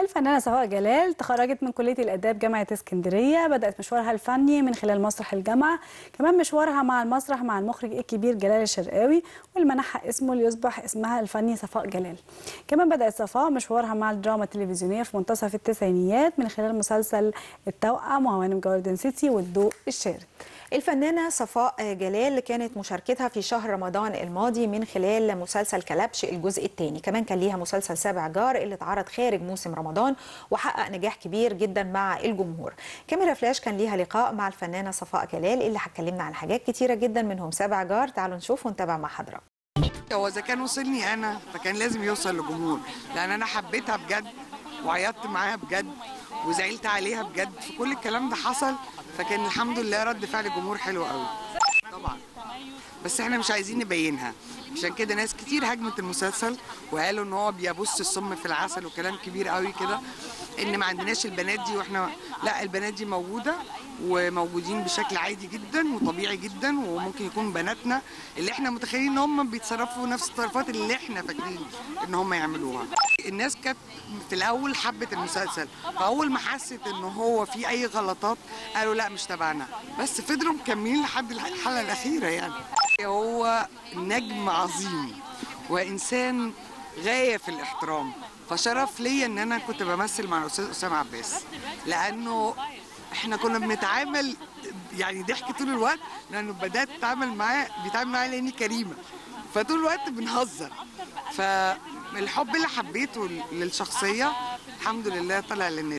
الفنانة صفاء جلال تخرجت من كلية الآداب جامعة اسكندرية بدأت مشوارها الفني من خلال مسرح الجامعة كمان مشوارها مع المسرح مع المخرج الكبير جلال الشرقاوي واللي منحها اسمه ليصبح اسمها الفني صفاء جلال كمان بدأت صفاء مشوارها مع الدراما التلفزيونية في منتصف التسعينيات من خلال مسلسل التوأم وهوانم جاردن سيتي والضوء الشارد الفنانة صفاء جلال كانت مشاركتها في شهر رمضان الماضي من خلال مسلسل كلبش الجزء الثاني كمان كان ليها مسلسل سابع جار اللي اتعرض خارج موسم رمضان وحقق نجاح كبير جدا مع الجمهور كاميرا فلاش كان ليها لقاء مع الفنانة صفاء جلال اللي هتكلمنا عن حاجات كتيرة جدا منهم سابع جار تعالوا نشوف ونتابع مع حضرتك هو اذا كان وصلني انا فكان لازم يوصل للجمهور لان انا حبيتها بجد وعيطت معاها بجد وزعلت عليها بجد فكل الكلام ده حصل فكان الحمد لله رد فعل الجمهور حلو قوي طبعا بس احنا مش عايزين نبينها عشان كده ناس كتير هاجمت المسلسل وقالوا ان هو بيبص السم في العسل وكلام كبير قوي كده ان ما عندناش البنات دي واحنا لا البنات دي موجوده وموجودين بشكل عادي جدا وطبيعي جدا وممكن يكون بناتنا اللي احنا متخيلين ان هم بيتصرفوا نفس التصرفات اللي احنا فاكرين ان هم يعملوها الناس كانت في الاول حبت المسلسل فاول ما حست ان هو في اي غلطات قالوا لا مش تبعنا بس فضلوا مكملين لحد الحلقه الاخيره يعني هو نجم عظيم وانسان غايه في الاحترام فشرف ليا ان انا كنت بمثل مع الاستاذ اسامه عباس لانه احنا كنا بنتعامل يعني ضحك طول الوقت لانه بدات اتعامل معاه بيتعامل معايا لاني كريمه فطول الوقت بنهزر فالحب اللي حبيته للشخصيه الحمد لله طلع للناس